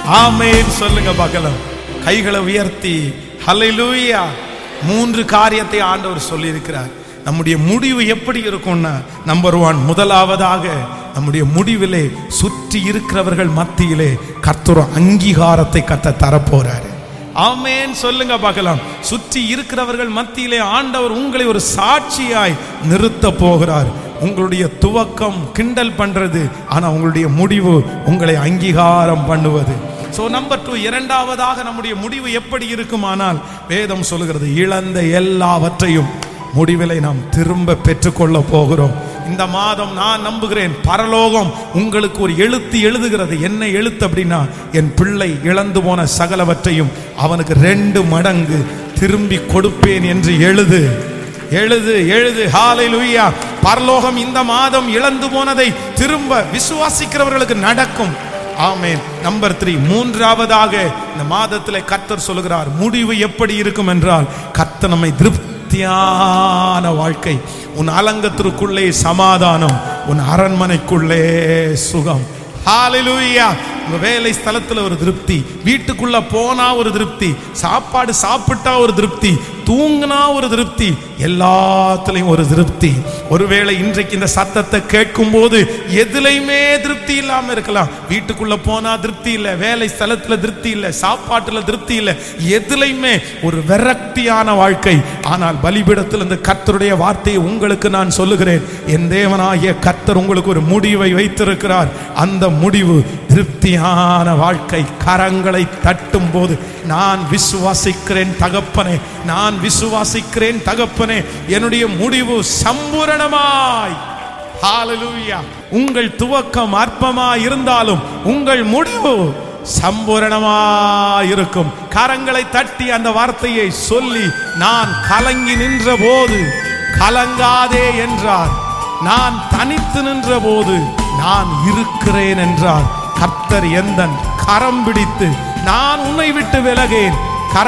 ஆமென் சொல்லுங்க பார்க்கலாம் கைகளை உயர்த்தி ஹalleluya மூன்று காரியத்தை ஆண்டவர் சொல்லியிருக்கிறார் நம்முடைய முடிவு எப்படி இருக்கும்னா நம்பர் ஒன் முதலாவதாக நம்முடைய முடிவிலே சுற்றி இருக்கிறவர்கள் மத்தியிலே கர்த்தர் அங்கீகாரத்தை கத்த தரப்போறாரு ஆமென் சொல்லுங்க பார்க்கலாம் சுற்றி இருக்கிறவர்கள் மத்தியிலே ஆண்டவர் உங்களை ஒரு சாட்சியாய் நிறுத்த போகிறார் உங்களுடைய துவக்கம் கிண்டல் பண்றது ஆனா உங்களுடைய முடிவு உங்களை அங்கீகாரம் பண்ணுவது சோ நம்பர் டூ இரண்டாவதாக நம்முடைய முடிவு எப்படி இருக்குமானால் வேதம் சொல்லுகிறது இழந்த எல்லாவற்றையும் முடிவிலை நாம் திரும்ப பெற்றுக்கொள்ள போகிறோம் இந்த மாதம் நான் நம்புகிறேன் பரலோகம் உங்களுக்கு ஒரு எழுத்து எழுதுகிறது என்ன எழுத்து அப்படின்னா என் பிள்ளை இழந்து போன சகலவற்றையும் அவனுக்கு ரெண்டு மடங்கு திரும்பி கொடுப்பேன் என்று எழுது எழுது எழுது ஹாலை லுய்யா பரலோகம் இந்த மாதம் இழந்து போனதை திரும்ப விசுவாசிக்கிறவர்களுக்கு நடக்கும் ஆமென் நம்பர் த்ரீ மூன்றாவதாக இந்த மாதத்தில் கர்த்தர் சொல்லுகிறார் முடிவு எப்படி இருக்கும் என்றால் கர்த்தர் நம்மை திருப்தியான வாழ்க்கை உன் அலங்கத்திற்குள்ளே சமாதானம் உன் அரண்மனைக்குள்ளே சுகம் ஹalleluya உங்க வேலை ஸ்தலத்துல ஒரு திருப்தி வீட்டுக்குள்ள போனா ஒரு திருப்தி சாப்பாடு சாப்பிட்டா ஒரு திருப்தி தூங்கினா ஒரு திருப்தி எல்லாத்துலயும் ஒரு திருப்தி ஒருவேளை இன்றைக்கு இந்த சத்தத்தை கேட்கும் போது எதுலையுமே திருப்தி இல்லாம இருக்கலாம் வீட்டுக்குள்ள போனா திருப்தி இல்லை வேலை ஸ்தலத்துல திருப்தி இல்லை சாப்பாட்டுல திருப்தி இல்லை எதுலையுமே ஒரு விரக்தியான வாழ்க்கை ஆனால் பலிபீடத்தில் இந்த கர்த்தருடைய வார்த்தையை உங்களுக்கு நான் சொல்லுகிறேன் என் தேவனாகிய கர்த்தர் உங்களுக்கு ஒரு முடிவை வைத்திருக்கிறார் அந்த முடிவு திருப்தியான வாழ்க்கை கரங்களை தட்டும் போது நான் விசுவாசிக்கிறேன் தகப்பனே நான் விசுவாசிக்கிறேன் தகப்பனே என்னுடைய முடிவு சம்பூரணமாய் ஹalleluya உங்கள் துவக்கம் அற்பமாய் இருந்தாலும் உங்கள் முடிவு சம்பூரணமாய் இருக்கும் கரங்களை தட்டி அந்த வார்த்தையை சொல்லி நான் கலங்கி நின்ற போது கலங்காதே என்றார் நான் தனித்து நின்ற போது நான் இருக்கிறேன் என்றார் கர்த்தர் எந்தன் கரம் பிடித்து நான் உன்னை விட்டு விலகேன்